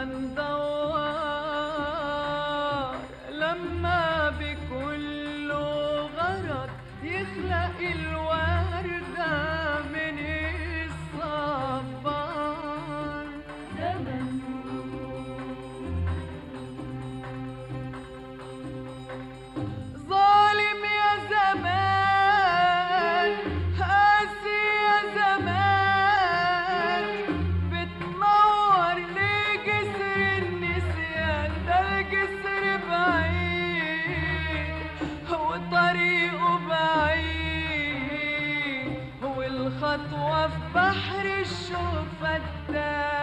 زمن دوار لما بكل غرض يخلق الوردة من الصبار زمن ظالم يا زمان قاسي يا زمان بتنور ليه جسر النسيان ده الجسر بعيد وطريقه بعيد والخطوة في بحر الشوق فتان